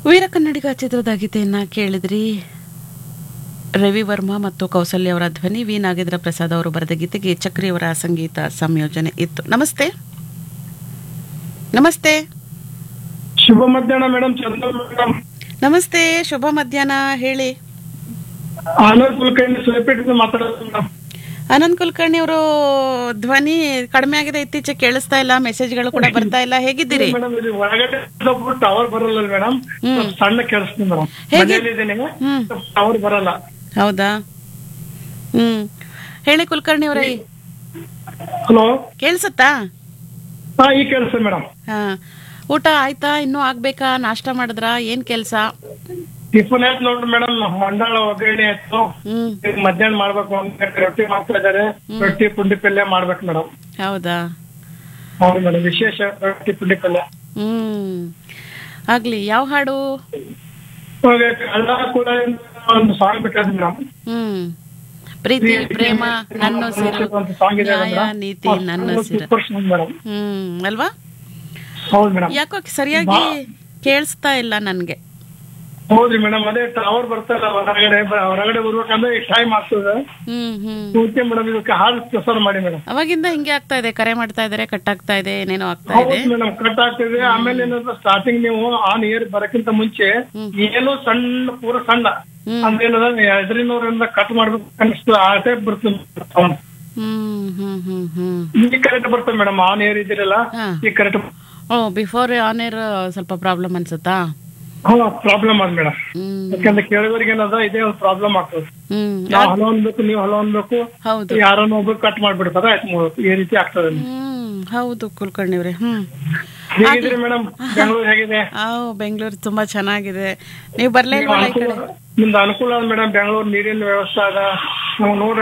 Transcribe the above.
ವೀರ ಕನ್ನಡಿಗ ಚಿತ್ರದ ಗೀತೆಯನ್ನ ಕೇಳಿದ್ರಿ ರವಿ ವರ್ಮಾ ಮತ್ತು ಕೌಸಲ್ಯ ಅವರ ಧ್ವನಿ ವಿ ನಾಗೇಂದ್ರ ಪ್ರಸಾದ್ ಅವರು ಬರೆದ ಗೀತೆಗೆ ಚಕ್ರಿ ಅವರ ಸಂಗೀತ ಸಂಯೋಜನೆ ಇತ್ತು ನಮಸ್ತೆ ನಮಸ್ತೆ ಶುಭ ಮಧ್ಯಾಹ್ನ ಮೇಡಮ್ ಚಂದ್ರ ಮೇಡಮ್ ನಮಸ್ತೆ ಶುಭ ಮಧ್ಯಾಹ್ನ ಹೇಳಿ ಆನಂದ್ ಕುಲಕರ್ಣಿ ಸುರಪೇಟೆಯಿಂದ ಮಾತಾಡೋದು ಮೇಡಮ್ ಆನಂದ್ ಕುಲಕರ್ಣಿ ಅವರು ಧ್ವನಿ ಕಡಿಮೆ ಆಗಿದೆ ಇತ್ತೀಚೆಗೆ ಕೇಳಿಸ್ತಾ ಇಲ್ಲ ಮೆಸೇಜ್ಗಳು ಕೂಡ ಬರ್ತಾ ಇಲ್ಲ ಹೇಗಿದ್ದೀರಿ ಮೇಡಮ್ ಇಲ್ಲಿ ಒಳಗಡೆ ಸ್ವಲ್ಪ ಟವರ್ ಬರಲ್ಲ ಮೇಡಮ್ ಹ್ಮ್. ಸಣ್ಣ ಕೇಳಿಸ್ತೀನಿ ಮೇಡಮ್ ಹೇಗೆ? ಮನೆಯಲ್ಲಿದ್ದೀನಿ ಹ್ಮ್ ಟವರ್ ಬರಲ್ಲ ಹೌದಾ ಹ್ಮ್ ಹೇಳಿ ಕುಲಕರ್ಣಿ ಅವರೇ ಹಲೋ ಕೇಳಿಸುತ್ತಾ ಹಾ ಈಗ ಕೇಳಿಸ್ತದೆ ಮೇಡಮ್ ಹಾ ಊಟ ಆಯ್ತಾ ಇನ್ನೂ ಆಗ್ಬೇಕಾ ನಾಷ್ಟ ಮಾಡಿದ್ರಾ ಏನ್ ಕೆಲ್ಸ ಟಿಫನ್ ಆಯ್ತು ನೋಡ್ರಿ ಮೇಡಮ್ ಮಂಡಾಳ ಒಗ್ಗರಣೆ ಆಯ್ತು ಹ್ಮ್ ಈಗ ಮಧ್ಯಾಹ್ನ ಮಾಡ್ಬೇಕು ಒಂದ್ ಗಂಟೆ ರೊಟ್ಟಿ ಮಾಡ್ತಾ ಇದಾರೆ ರೊಟ್ಟಿ ಪುಂಡಿ ಪಲ್ಯ ಮಾಡ್ಬೇಕು ಮೇಡಮ್ ಹೌದಾ ಹೌದು ಮೇಡಮ್ ವಿಶೇಷ ರೊಟ್ಟಿ ಪುಂಡಿ ಪಲ್ಯ ಹ್ಮ್ ಆಗ್ಲಿ ಯಾವ ಹಾಡು ಇವಾಗ ಕಳ್ಳ ಕೂಡ ಒಂದು ಸಾಂಗ್ ಬೇಕಾದ್ರೆ ಮೇಡಮ್ ಹ್ಮ್ ಪ್ರೀತಿ ಪ್ರೇಮ ನನ್ನ ಸಿರು ಒಂದು ಸಾಂಗ್ ಇದೆ ನ್ಯಾಯ ನೀತಿ ನನ್ನ ಸಿರು ಮೇಡಮ್ ಹ್ಮ್ ಅಲ್ವಾ ಹೌದು ಮೇಡಮ್ ಯಾಕೋ ಸರಿಯಾಗಿ ಕೇಳಿಸ್ತಾ ಇಲ್ಲ ನನ್ಗೆ ಹೌದ್ರಿ ಮೇಡಮ್ ಅದೇ ಟವರ್ ಬರ್ತಾರ ಹೊರಗಡೆ ಬ- ಹೊರಗಡೆ ಬರ್ಬೇಕಂದ್ರೆ ಟೈಮ್ ಆಗ್ತದೆ ಹ್ಮ್ ಹ್ಮ್ ಓಕೆ ಮೇಡಮ್ ಇದಕ್ಕೆ ಹಾಲು ಪ್ರಸಾರ ಮಾಡಿ ಮೇಡಮ್ ಅವಾಗಿಂದ ಹಿಂಗೆ ಆಗ್ತಾ ಇದೆ ಕರೆ ಮಾಡ್ತಾ ಇದಾರೆ ಕಟ್ ಆಗ್ತಾ ಇದೆ ಏನೇನೋ ಆಗ್ತಾ ಇದೆ ಹೌದು ಮೇಡಮ್ ಕಟ್ ಆಗ್ತಿದೆ ಆಮೇಲೆ ಏನಂದ್ರೆ ಸ್ಟಾರ್ಟಿಂಗ್ ನೀವು ಆನ್ ಇಯರ್ ಬರಕ್ಕಿಂತ ಮುಂಚೆ ಏನೋ ಸಣ್ಣ ಪೂರ ಸಣ್ಣ ಹ್ಮ್. ಅಂದ್ರೆ ಏನದ ಎದುರಿನವರಿಂದ ಕಟ್ ಮಾಡ್ಬೇಕು ಅನಿಸ್ತು ಆ ಟೈಪ್ ಬರ್ತದೆ sound. ಹ್ಮ್ ಹ್ಮ್ ಹ್ಮ್ ಹ್ಮ್ ಈಗ ಕರೆಕ್ಟ್ ಬರ್ತದೆ ಮೇಡಮ್ ಆನ್ ಇಯರ್ ಇದ್ದೀರಲ್ಲ ಹಾ. ಈಗ ಕರೆಕ್ಟ್ ಓ ಬಿಫೋರ್ ಆನ್ ಏರ್ ಸ್ವಲ್ಪ ಪ್ರಾಬ್ಲಮ್ ಅನ್ಸುತ್ತಾ ಹಾ ಪ್ರಾಬ್ಲಮ್ ಆದ್ ಮೇಡಮ್ ಹ್ಮ್ ಯಾಕಂದ್ರೆ ಕೇಳಿದವ್ರಿಗೆ ಏನದ ಇದೇ ಒಂದು ಪ್ರಾಬ್ಲಮ್ ಆಗ್ತದೆ ಹ್ಮ್ ನಾವು ಹಲೋ ಅನ್ಬೇಕು ನೀವು ಹಲೋ ಅನ್ಬೇಕು ಹೌದು ಯಾರನ್ನ ಒಬ್ರು ಕಟ್ ಮಾಡ್ಬಿಡ್ತಾರೆ ಆಯ್ತು ಮುಗ್ದು. ಈ ರೀತಿ ಆಗ್ತದೆ ಹ್ಮ್ ಹೌದು ಕುಲಕರ್ಣಿ ಅವ್ರೆ ಹ್ಮ್ ಹೇಗಿದ್ರಿ ಮೇಡಮ್ ಬೆಂಗಳೂರು ಹೇಗಿದೆ ಆ ಬೆಂಗಳೂರು ತುಂಬಾ ಚೆನ್ನಾಗಿದೆ ನೀವು ಬರ್ಲೇ ಇಲ್ವಲ್ಲ ಈ ಕಡೆ ನಿಮ್ದು ಅನುಕೂಲ ಮೇಡಮ್ ಬೆಂಗಳೂರು ನೀರಿನ ವ್ಯವಸ್ಥೆ ಅದ ನಾವು ನೋಡ್ರಿ